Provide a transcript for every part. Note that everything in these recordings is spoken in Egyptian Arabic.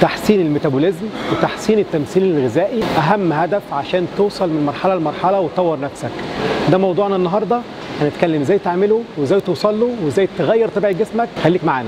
تحسين الميتابوليزم وتحسين التمثيل الغذائي اهم هدف عشان توصل من مرحله لمرحله وتطور نفسك ده موضوعنا النهارده هنتكلم ازاي تعمله وازاي توصل له وازاي تغير طبيعه جسمك خليك معانا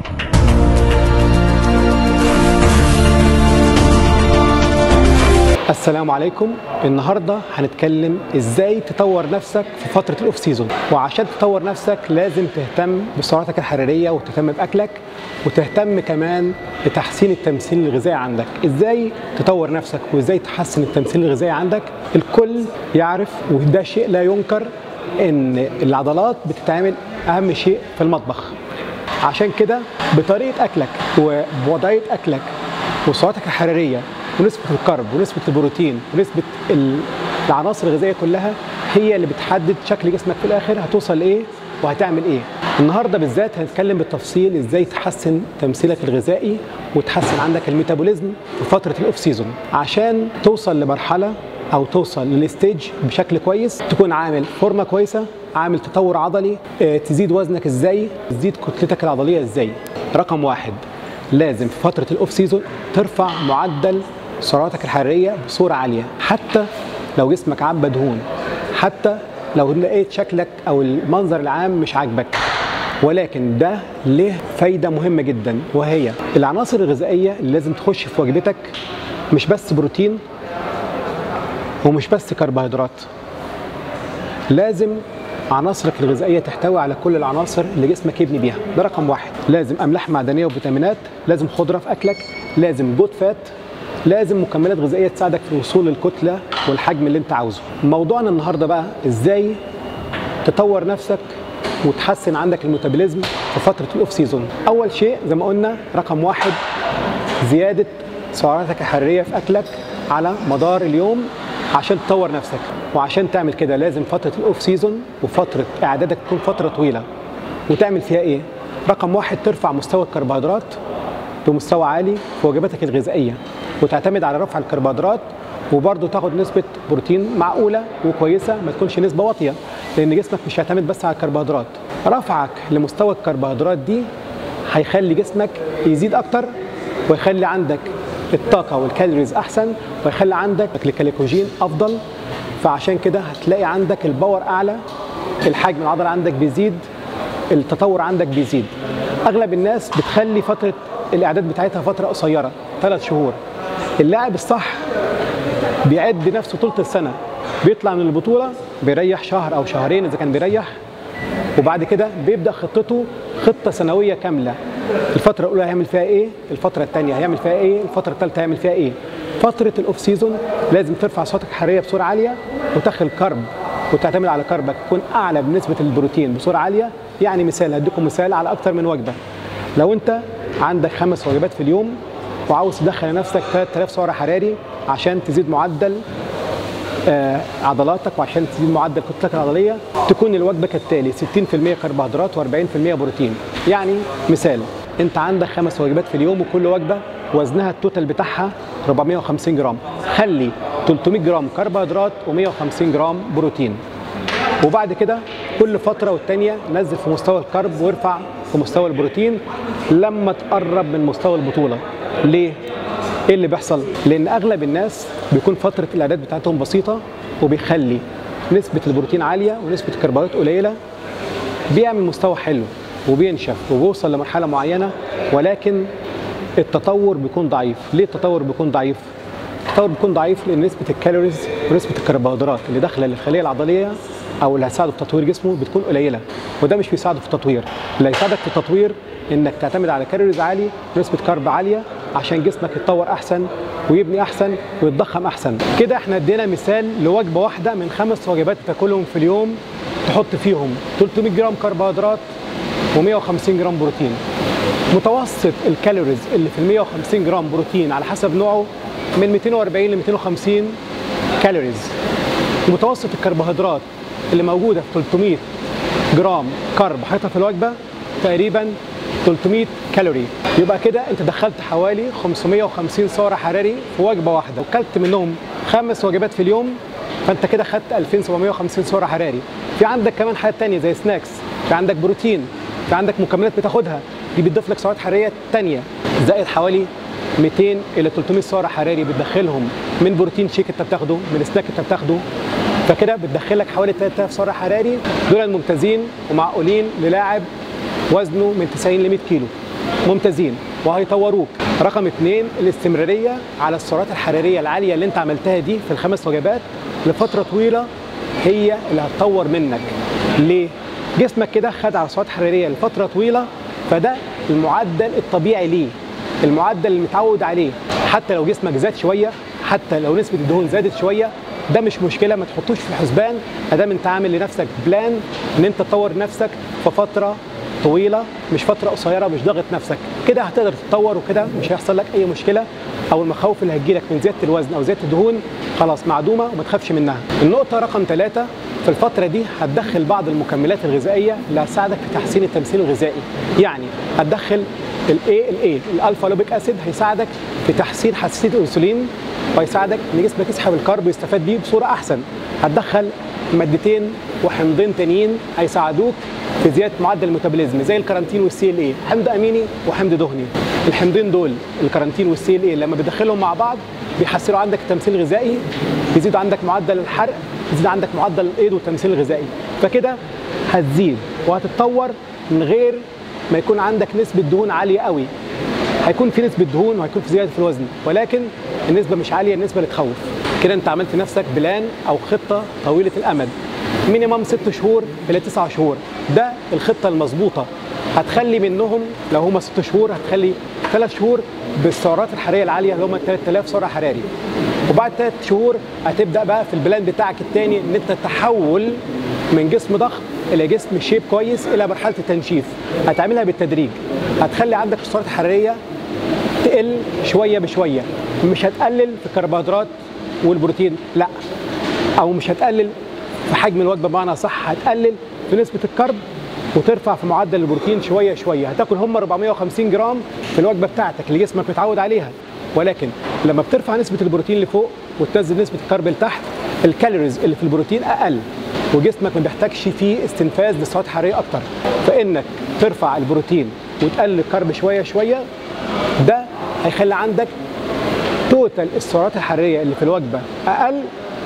السلام عليكم النهارده هنتكلم ازاي تطور نفسك في فتره الاوف سيزون وعشان تطور نفسك لازم تهتم بسعراتك الحراريه وتهتم باكلك وتهتم كمان بتحسين التمثيل الغذائي عندك ازاي تطور نفسك وازاي تحسن التمثيل الغذائي عندك الكل يعرف وده شيء لا ينكر ان العضلات بتتعمل اهم شيء في المطبخ عشان كده بطريقه اكلك وبوضعيه اكلك وسعراتك الحراريه ونسبة الكرب ونسبة البروتين ونسبة العناصر الغذائية كلها هي اللي بتحدد شكل جسمك في الآخر هتوصل لإيه وهتعمل إيه النهارده بالذات هنتكلم بالتفصيل ازاي تحسن تمثيلك الغذائي وتحسن عندك الميتابوليزم في فتره الاوف سيزون عشان توصل لمرحله او توصل للستيج بشكل كويس تكون عامل فورمه كويسه عامل تطور عضلي تزيد وزنك ازاي تزيد كتلتك العضليه ازاي رقم واحد لازم في فتره الاوف سيزون ترفع معدل سعراتك الحراريه بصوره عاليه حتى لو جسمك عبى دهون حتى لو لقيت شكلك او المنظر العام مش عاجبك ولكن ده له فايده مهمه جدا وهي العناصر الغذائيه اللي لازم تخش في وجبتك مش بس بروتين ومش بس كربوهيدرات لازم عناصرك الغذائيه تحتوي على كل العناصر اللي جسمك يبني بيها ده رقم واحد لازم املاح معدنيه وفيتامينات لازم خضره في اكلك لازم جود فات لازم مكملات غذائيه تساعدك في الوصول للكتله والحجم اللي انت عاوزه موضوعنا النهارده بقى ازاي تطور نفسك وتحسن عندك الميتابوليزم في فتره الاوف سيزون اول شيء زي ما قلنا رقم واحد زياده سعراتك الحراريه في اكلك على مدار اليوم عشان تطور نفسك وعشان تعمل كده لازم فتره الاوف سيزون وفتره اعدادك تكون فتره طويله وتعمل فيها ايه رقم واحد ترفع مستوى الكربوهيدرات بمستوى عالي في وجباتك الغذائيه وتعتمد على رفع الكربوهيدرات وبرضه تاخد نسبه بروتين معقوله وكويسه ما تكونش نسبه واطيه لان جسمك مش هيعتمد بس على الكربوهيدرات رفعك لمستوى الكربوهيدرات دي هيخلي جسمك يزيد اكتر ويخلي عندك الطاقه والكالوريز احسن ويخلي عندك الكليكوجين افضل فعشان كده هتلاقي عندك الباور اعلى الحجم العضله عندك بيزيد التطور عندك بيزيد اغلب الناس بتخلي فتره الاعداد بتاعتها فتره قصيره ثلاث شهور اللاعب الصح بيعد نفسه طول السنه بيطلع من البطوله بيريح شهر او شهرين اذا كان بيريح وبعد كده بيبدا خطته خطه سنويه كامله الفتره الاولى هيعمل فيها ايه الفتره الثانيه هيعمل فيها ايه الفتره الثالثه هيعمل فيها ايه فتره الاوف سيزون لازم ترفع سعراتك الحراريه بصوره عاليه وتاخد كرب وتعتمد على كربك يكون اعلى بنسبه البروتين بصوره عاليه يعني مثال هديكم مثال على اكتر من وجبه لو انت عندك خمس وجبات في اليوم وعاوز تدخل لنفسك 3000 سعر حراري عشان تزيد معدل آه عضلاتك وعشان تزيد معدل كتلتك العضليه تكون الوجبه كالتالي 60% كربوهيدرات و40% بروتين يعني مثال انت عندك خمس وجبات في اليوم وكل وجبه وزنها التوتال بتاعها 450 جرام خلي 300 جرام كربوهيدرات و150 جرام بروتين وبعد كده كل فتره والتانيه نزل في مستوى الكرب وارفع في مستوى البروتين لما تقرب من مستوى البطوله ليه ايه اللي بيحصل لان اغلب الناس بيكون فتره الاعداد بتاعتهم بسيطه وبيخلي نسبه البروتين عاليه ونسبه الكربوهيدرات قليله بيعمل مستوى حلو وبينشف وبيوصل لمرحله معينه ولكن التطور بيكون ضعيف ليه التطور بيكون ضعيف التطور بيكون ضعيف لان نسبه الكالوريز ونسبه الكربوهيدرات اللي داخله للخليه العضليه او اللي هتساعده في تطوير جسمه بتكون قليله وده مش بيساعده في التطوير اللي هيساعدك في التطوير انك تعتمد على كالوريز عالي ونسبه كارب عاليه عشان جسمك يتطور احسن ويبني احسن ويتضخم احسن كده احنا ادينا مثال لوجبه واحده من خمس وجبات تاكلهم في اليوم تحط فيهم 300 جرام كربوهيدرات و150 جرام بروتين متوسط الكالوريز اللي في ال 150 جرام بروتين على حسب نوعه من 240 ل 250 كالوريز ومتوسط الكربوهيدرات اللي موجوده في 300 جرام كرب حاططها في الوجبه تقريبا 300 كالوري يبقى كده انت دخلت حوالي 550 سعر حراري في وجبه واحده وكلت منهم خمس وجبات في اليوم فانت كده خدت 2750 سعر حراري في عندك كمان حاجات تانية زي سناكس في عندك بروتين في عندك مكملات بتاخدها دي بتضيف لك سعرات حراريه تانية زائد حوالي 200 الى 300 سعر حراري بتدخلهم من بروتين شيك انت بتاخده من سناك انت بتاخده فكده بتدخلك حوالي 3000 سعر حراري دول ممتازين ومعقولين للاعب وزنه من 90 ل 100 كيلو ممتازين وهيطوروك رقم اثنين الاستمراريه على السعرات الحراريه العاليه اللي انت عملتها دي في الخمس وجبات لفتره طويله هي اللي هتطور منك ليه جسمك كده خد على سعرات حراريه لفتره طويله فده المعدل الطبيعي ليه المعدل اللي متعود عليه حتى لو جسمك زاد شويه حتى لو نسبه الدهون زادت شويه ده مش مشكله ما تحطوش في الحسبان ادام انت عامل لنفسك بلان ان انت تطور نفسك في فتره طويله مش فتره قصيره مش ضاغط نفسك كده هتقدر تتطور وكده مش هيحصل لك اي مشكله او المخاوف اللي هتجيلك من زياده الوزن او زياده الدهون خلاص معدومه وما تخافش منها النقطه رقم ثلاثة في الفتره دي هتدخل بعض المكملات الغذائيه اللي هتساعدك في تحسين التمثيل الغذائي يعني هتدخل الاي الاي الالفا لوبيك اسيد هيساعدك في تحسين حساسيه الانسولين وهيساعدك ان جسمك يسحب الكرب ويستفاد بيه بصوره احسن هتدخل مادتين وحمضين تانيين هيساعدوك في زياده معدل الميتابوليزم زي الكارانتين والسي ال اي حمض اميني وحمض دهني الحمضين دول الكارانتين والسي ال اي لما بتدخلهم مع بعض بيحسنوا عندك التمثيل الغذائي بيزيدوا عندك معدل الحرق بيزيد عندك معدل الايض والتمثيل الغذائي فكده هتزيد وهتتطور من غير ما يكون عندك نسبه دهون عاليه قوي هيكون في نسبه دهون وهيكون في زياده في الوزن ولكن النسبه مش عاليه النسبه اللي تخوف كده انت عملت نفسك بلان او خطه طويله الامد مينيمم ست شهور الى تسعة شهور ده الخطه المظبوطه هتخلي منهم لو هم ست شهور هتخلي ثلاث شهور بالسعرات الحراريه العاليه اللي هم 3000 سعر حراري وبعد ثلاث شهور هتبدا بقى في البلان بتاعك الثاني ان انت تحول من جسم ضخم الى جسم شيب كويس الى مرحله التنشيف هتعملها بالتدريج هتخلي عندك السعرات الحراريه تقل شويه بشويه مش هتقلل في الكربوهيدرات والبروتين لا او مش هتقلل في حجم الوجبه بمعنى صح هتقلل في نسبه الكرب وترفع في معدل البروتين شويه شويه هتاكل هم 450 جرام في الوجبه بتاعتك اللي جسمك متعود عليها ولكن لما بترفع نسبه البروتين لفوق وتنزل نسبه الكرب لتحت الكالوريز اللي في البروتين اقل وجسمك ما بيحتاجش فيه استنفاذ لسعرات حراريه اكتر فانك ترفع البروتين وتقلل الكرب شويه شويه ده هيخلي عندك توتال السعرات الحراريه اللي في الوجبه اقل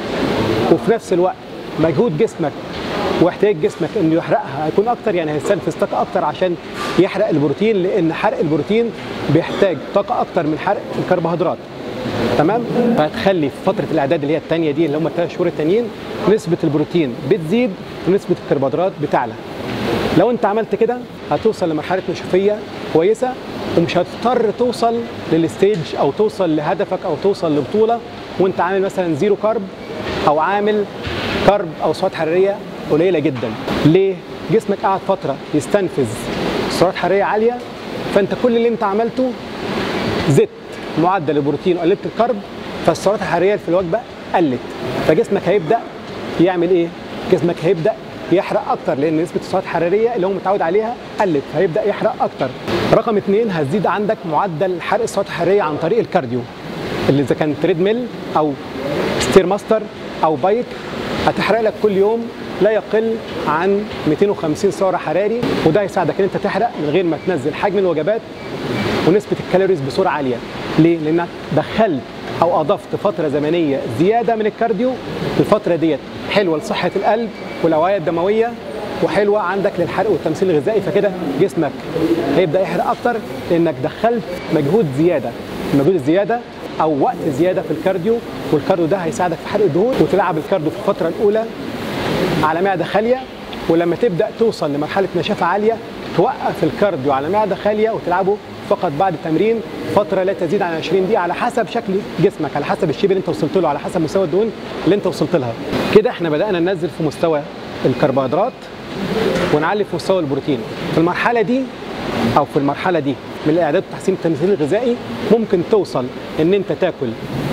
وفي نفس الوقت مجهود جسمك واحتياج جسمك انه يحرقها هيكون اكتر يعني هيستنفذ طاقه اكتر عشان يحرق البروتين لان حرق البروتين بيحتاج طاقه اكتر من حرق الكربوهيدرات تمام فهتخلي في فتره الاعداد اللي هي الثانيه دي اللي هم الثلاث شهور التانيين نسبه البروتين بتزيد ونسبه الكربوهيدرات بتعلى لو انت عملت كده هتوصل لمرحله نشوفيه كويسه ومش هتضطر توصل للستيج او توصل لهدفك او توصل لبطوله وانت عامل مثلا زيرو كارب او عامل كارب او سعرات حراريه قليله جدا ليه جسمك قعد فتره يستنفذ سعرات حراريه عاليه فانت كل اللي انت عملته زدت معدل البروتين وقللت الكرب فالسعرات الحراريه في الوجبه قلت فجسمك هيبدا يعمل ايه جسمك هيبدا يحرق اكتر لان نسبه السعرات الحراريه اللي هو متعود عليها قلت فهيبدا يحرق اكتر رقم اثنين هتزيد عندك معدل حرق السعرات الحراريه عن طريق الكارديو اللي اذا كان تريد ميل او ستير ماستر او بايك هتحرق لك كل يوم لا يقل عن 250 سعر حراري وده هيساعدك ان انت تحرق من غير ما تنزل حجم الوجبات ونسبه الكالوريز بصوره عاليه ليه لانك دخلت او اضفت فتره زمنيه زياده من الكارديو الفتره ديت حلوه لصحه القلب والاوعيه الدمويه وحلوه عندك للحرق والتمثيل الغذائي فكده جسمك هيبدا يحرق اكتر لانك دخلت مجهود زياده المجهود الزياده او وقت زياده في الكارديو والكارديو ده هيساعدك في حرق الدهون وتلعب الكارديو في الفتره الاولى على معده خاليه ولما تبدا توصل لمرحله نشافه عاليه توقف الكارديو على معده خاليه وتلعبه فقط بعد التمرين فتره لا تزيد عن 20 دقيقه على حسب شكل جسمك على حسب الشيب اللي انت وصلت له على حسب مستوى الدهون اللي انت وصلت لها كده احنا بدانا ننزل في مستوى الكربوهيدرات ونعلي في مستوى البروتين في المرحله دي او في المرحله دي من الاعداد وتحسين التمثيل الغذائي ممكن توصل ان انت تاكل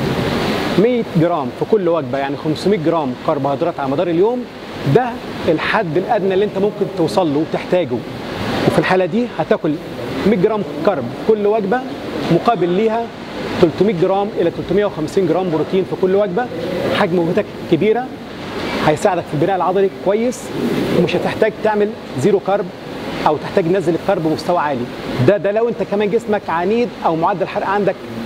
100 جرام في كل وجبه يعني 500 جرام كربوهيدرات على مدار اليوم ده الحد الادنى اللي انت ممكن توصل له وتحتاجه وفي الحاله دي هتاكل 100 جرام كرب كل وجبه مقابل ليها 300 جرام الى 350 جرام بروتين في كل وجبه حجم وجبتك كبيره هيساعدك في البناء العضلي كويس ومش هتحتاج تعمل زيرو كرب او تحتاج تنزل الكرب بمستوى عالي ده ده لو انت كمان جسمك عنيد او معدل الحرق عندك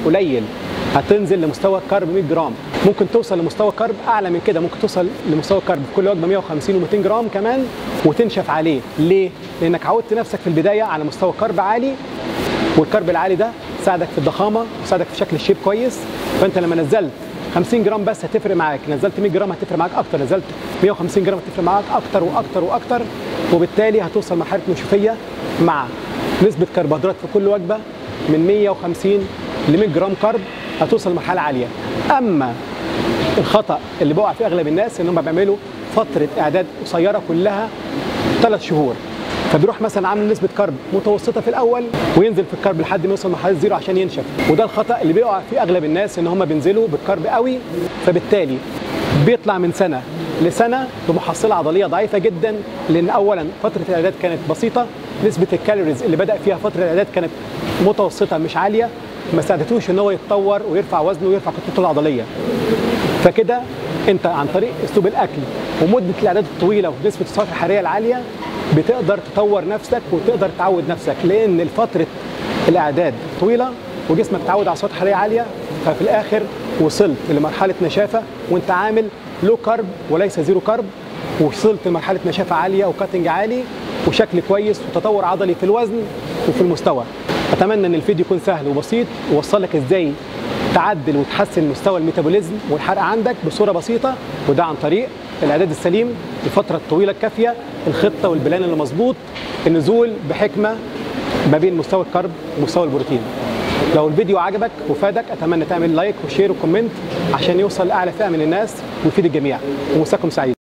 قليل هتنزل لمستوى الكارب 100 جرام ممكن توصل لمستوى كارب اعلى من كده ممكن توصل لمستوى الكارب في كل وجبه 150 و200 جرام كمان وتنشف عليه ليه لانك عودت نفسك في البدايه على مستوى كارب عالي والكارب العالي ده ساعدك في الضخامه وساعدك في شكل الشيب كويس فانت لما نزلت 50 جرام بس هتفرق معاك نزلت 100 جرام هتفرق معاك اكتر نزلت 150 جرام هتفرق معاك اكتر واكتر واكتر وبالتالي هتوصل مرحله نشوفيه مع نسبه كربوهيدرات في كل وجبه من 150 ل 100 جرام كارب هتوصل لمرحله عاليه اما الخطا اللي بيقع فيه اغلب الناس ان هم بيعملوا فتره اعداد قصيره كلها ثلاث شهور فبيروح مثلا عامل نسبه كارب متوسطه في الاول وينزل في الكارب لحد ما يوصل لمرحله زيرو عشان ينشف وده الخطا اللي بيقع فيه اغلب الناس ان هم بينزلوا بالكارب قوي فبالتالي بيطلع من سنه لسنه بمحصله عضليه ضعيفه جدا لان اولا فتره الاعداد كانت بسيطه نسبه الكالوريز اللي بدا فيها فتره الاعداد كانت متوسطه مش عاليه ما ساعدتوش ان هو يتطور ويرفع وزنه ويرفع كتلته العضليه فكده انت عن طريق اسلوب الاكل ومده الاعداد الطويله ونسبه السعرات الحراريه العاليه بتقدر تطور نفسك وتقدر تعود نفسك لان فتره الاعداد طويله وجسمك تعود على سعرات حراريه عاليه ففي الاخر وصلت لمرحله نشافه وانت عامل لو كارب وليس زيرو كارب وصلت لمرحله نشافه عاليه وكاتنج عالي وشكل كويس وتطور عضلي في الوزن وفي المستوى اتمنى ان الفيديو يكون سهل وبسيط ووصل لك ازاي تعدل وتحسن مستوى الميتابوليزم والحرق عندك بصوره بسيطه وده عن طريق الاعداد السليم الفتره الطويله الكافيه الخطه والبلان اللي مظبوط النزول بحكمه ما بين مستوى الكرب ومستوى البروتين لو الفيديو عجبك وفادك اتمنى تعمل لايك وشير وكومنت عشان يوصل لاعلى فئه من الناس ويفيد الجميع ومساكم سعيد